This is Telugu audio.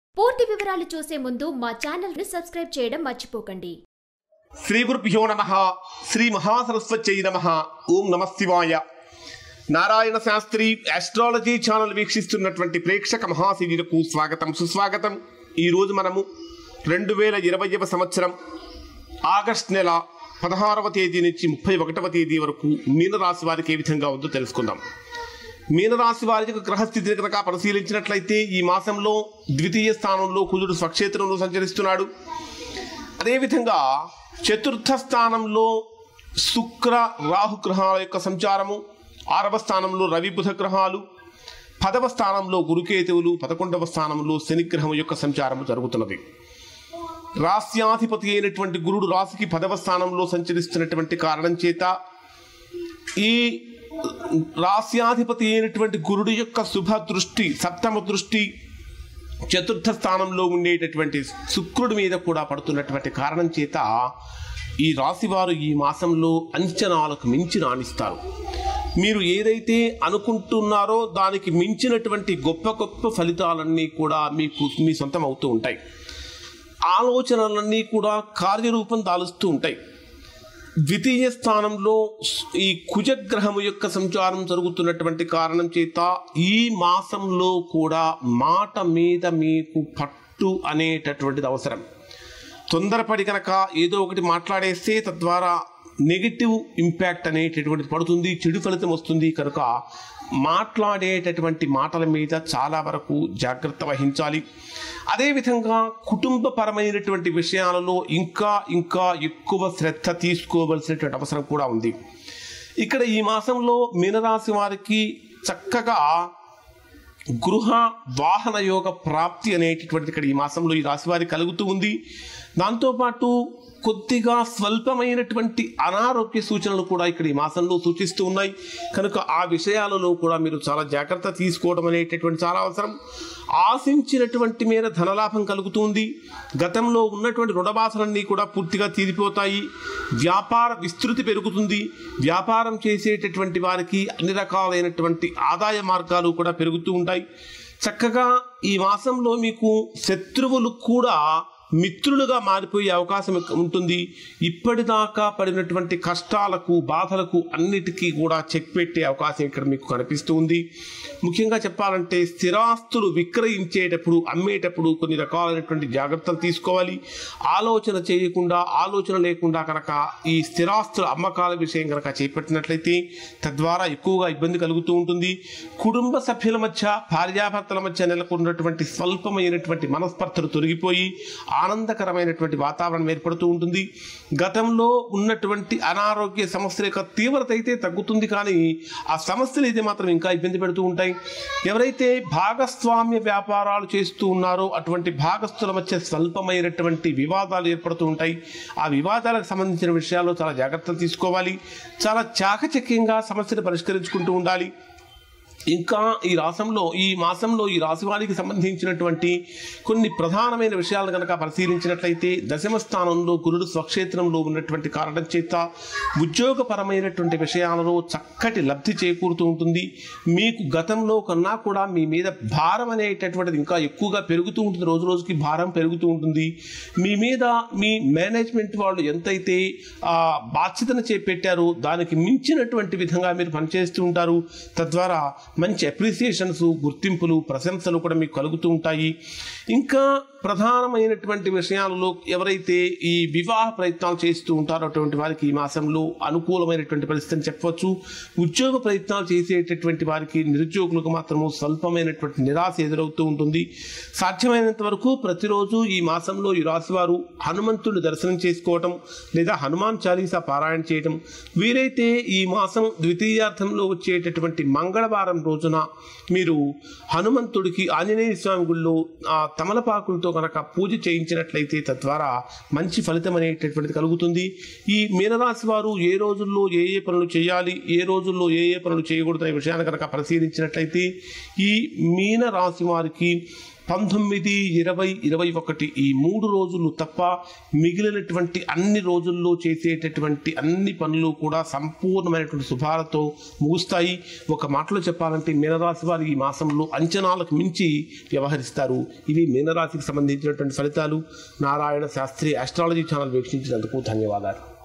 పూర్తి వివరాలు చూసే ముందు మా ఛానల్ ని సబ్స్క్రైబ్ చేయడం మర్చిపోకండి శ్రీ గురుభ్యో నమ శ్రీ మహాసరస్వత్యై నమ ఓం నమ శివాయ నారాయణ శాస్త్రి ఆస్ట్రాలజీ ఛానల్ వీక్షిస్తున్నటువంటి ప్రేక్షక మహాశివులకు స్వాగతం సుస్వాగతం ఈరోజు మనము రెండు వేల ఇరవైవ సంవత్సరం ఆగస్ట్ నెల పదహారవ తేదీ నుంచి ముప్పై ఒకటవ తేదీ వరకు మీనరాశి వారికి ఏ విధంగా ఉందో తెలుసుకుందాం మీనరాశి వారికి గ్రహస్థితిని కనుక పరిశీలించినట్లయితే ఈ మాసంలో ద్వితీయ స్థానంలో కుజుడు స్వక్షేత్రంలో సంచరిస్తున్నాడు అదేవిధంగా చతుర్థ స్థానంలో శుక్ర రాహు గ్రహాల యొక్క సంచారము ఆరవ స్థానంలో రవి బుధ గ్రహాలు పదవ స్థానంలో గురుకేతువులు పదకొండవ స్థానంలో శనిగ్రహం యొక్క సంచారము జరుగుతున్నది రాస్యాధిపతి అయినటువంటి గురుడు రాశికి పదవ స్థానంలో సంచరిస్తున్నటువంటి కారణం చేత ఈ రాస్యాధిపతి అయినటువంటి గురుడు యొక్క శుభ దృష్టి సప్తమ దృష్టి చతుర్థ స్థానంలో ఉండేటటువంటి శుక్రుడి మీద కూడా పడుతున్నటువంటి కారణం చేత ఈ రాశివారు ఈ మాసంలో అంచనాలకు మించి రాణిస్తారు మీరు ఏదైతే అనుకుంటున్నారో దానికి మించినటువంటి గొప్ప గొప్ప ఫలితాలన్నీ కూడా మీకు మీ సొంతం అవుతూ ఉంటాయి ఆలోచనలన్నీ కూడా కార్యరూపం దాలుస్తూ ఉంటాయి ద్వితీయ స్థానంలో ఈ కుజగ్రహము యొక్క సంచారం జరుగుతున్నటువంటి కారణం చేత ఈ మాసంలో కూడా మాట మీద మీకు పట్టు అనేటటువంటిది అవసరం తొందరపడి కనుక ఏదో ఒకటి మాట్లాడేస్తే తద్వారా నెగిటివ్ ఇంపాక్ట్ అనేటటువంటిది పడుతుంది చెడు ఫలితం వస్తుంది కనుక మాట్లాడేటటువంటి మాటల మీద చాలా వరకు జాగ్రత్త వహించాలి అదేవిధంగా కుటుంబపరమైనటువంటి విషయాలలో ఇంకా ఇంకా ఎక్కువ శ్రద్ధ తీసుకోవలసినటువంటి అవసరం కూడా ఉంది ఇక్కడ ఈ మాసంలో మీనరాశి వారికి చక్కగా గృహ వాహన యోగ ప్రాప్తి అనేటటువంటి ఇక్కడ ఈ మాసంలో ఈ రాశి వారికి కలుగుతూ ఉంది దాంతోపాటు కొద్దిగా స్వల్పమైనటువంటి అనారోగ్య సూచనలు కూడా ఇక్కడ ఈ మాసంలో సూచిస్తూ ఉన్నాయి కనుక ఆ విషయాలలో కూడా మీరు చాలా జాగ్రత్త తీసుకోవడం అనేటటువంటి చాలా అవసరం ఆశించినటువంటి మేర ధనలాభం కలుగుతుంది గతంలో ఉన్నటువంటి రుణబాధలన్నీ కూడా పూర్తిగా తీరిపోతాయి వ్యాపార విస్తృతి పెరుగుతుంది వ్యాపారం చేసేటటువంటి వారికి అన్ని రకాలైనటువంటి ఆదాయ మార్గాలు కూడా పెరుగుతూ ఉంటాయి చక్కగా ఈ మాసంలో మీకు శత్రువులు కూడా మిత్రులుగా మారిపోయే అవకాశం ఉంటుంది ఇప్పటిదాకా పడినటువంటి కష్టాలకు బాధలకు అన్నిటికీ కూడా చెక్ పెట్టే అవకాశం ఇక్కడ మీకు కనిపిస్తూ ఉంది ముఖ్యంగా చెప్పాలంటే స్థిరాస్తులు విక్రయించేటప్పుడు అమ్మేటప్పుడు కొన్ని రకాలైనటువంటి జాగ్రత్తలు తీసుకోవాలి ఆలోచన చేయకుండా ఆలోచన లేకుండా కనుక ఈ స్థిరాస్తుల అమ్మకాల విషయం కనుక చేపట్టినట్లయితే తద్వారా ఎక్కువగా ఇబ్బంది కలుగుతూ ఉంటుంది కుటుంబ సభ్యుల మధ్య భార్యాభర్తల మధ్య నెలకొన్నటువంటి స్వల్పమైనటువంటి మనస్పర్ధలు తొలగిపోయి ఆనందకరమైనటువంటి వాతావరణం ఏర్పడుతూ ఉంటుంది గతంలో ఉన్నటువంటి అనారోగ్య సమస్యల యొక్క తీవ్రత అయితే తగ్గుతుంది కానీ ఆ సమస్యలు అయితే మాత్రం ఇంకా ఇబ్బంది పెడుతూ ఉంటాయి ఎవరైతే భాగస్వామ్య వ్యాపారాలు చేస్తూ ఉన్నారో అటువంటి భాగస్థుల మధ్య స్వల్పమైనటువంటి వివాదాలు ఏర్పడుతూ ఉంటాయి ఆ వివాదాలకు సంబంధించిన విషయాల్లో చాలా జాగ్రత్తలు తీసుకోవాలి చాలా చాకచక్యంగా సమస్యను పరిష్కరించుకుంటూ ఉండాలి ఇంకా ఈ రాసంలో ఈ మాసంలో ఈ రాశి వారికి సంబంధించినటువంటి కొన్ని ప్రధానమైన విషయాలు కనుక పరిశీలించినట్లయితే దశమ స్థానంలో గురుడు స్వక్షేత్రంలో ఉన్నటువంటి కారణం చేత ఉద్యోగపరమైనటువంటి విషయాలలో చక్కటి లబ్ధి చేకూరుతూ ఉంటుంది మీకు గతంలో కన్నా కూడా మీ మీద భారం అనేటటువంటిది ఇంకా ఎక్కువగా పెరుగుతూ ఉంటుంది రోజు రోజుకి భారం పెరుగుతూ ఉంటుంది మీ మీద మీ మేనేజ్మెంట్ వాళ్ళు ఎంతైతే ఆ, బాధ్యతను చేపెట్టారో దానికి మించినటువంటి విధంగా మీరు పనిచేస్తూ ఉంటారు తద్వారా మంచి అప్రిసియేషన్స్ గుర్తింపులు ప్రశంసలు కూడా మీకు కలుగుతూ ఉంటాయి ఇంకా ప్రధానమైనటువంటి విషయాలలో ఎవరైతే ఈ వివాహ ప్రయత్నాలు చేస్తూ ఉంటారో అటువంటి వారికి ఈ మాసంలో అనుకూలమైనటువంటి పరిస్థితి అని చెప్పవచ్చు ఉద్యోగ ప్రయత్నాలు చేసేటటువంటి వారికి నిరుద్యోగులకు మాత్రము స్వల్పమైనటువంటి నిరాశ ఎదురవుతూ ఉంటుంది సాధ్యమైనంత వరకు ప్రతిరోజు ఈ మాసంలో ఈ రాశివారు హనుమంతుడిని దర్శనం చేసుకోవటం లేదా హనుమాన్ చాలీసా పారాయణ చేయటం వీరైతే ఈ మాసం ద్వితీయార్థంలో వచ్చేటటువంటి మంగళవారం రోజున మీరు హనుమంతుడికి ఆంజనేయ స్వామి గుళ్ళో ఆ తమలపాకులతో కనుక పూజ చేయించినట్లయితే తద్వారా మంచి ఫలితం అనేటటువంటిది కలుగుతుంది ఈ మీనరాశి వారు ఏ రోజుల్లో ఏ ఏ పనులు చేయాలి ఏ రోజుల్లో ఏ ఏ పనులు చేయకూడదు అనే విషయాన్ని కనుక పరిశీలించినట్లయితే ఈ మీన రాశి వారికి పంతొమ్మిది ఇరవై ఇరవై ఒకటి ఈ మూడు రోజులు తప్ప మిగిలినటువంటి అన్ని రోజుల్లో చేసేటటువంటి అన్ని పనులు కూడా సంపూర్ణమైనటువంటి శుభాలతో ముగుస్తాయి ఒక మాటలో చెప్పాలంటే మీనరాశి వారు ఈ మాసంలో అంచనాలకు మించి వ్యవహరిస్తారు ఇవి మీనరాశికి సంబంధించినటువంటి ఫలితాలు నారాయణ శాస్త్రి ఆస్ట్రాలజీ ఛానల్ వీక్షించినందుకు ధన్యవాదాలు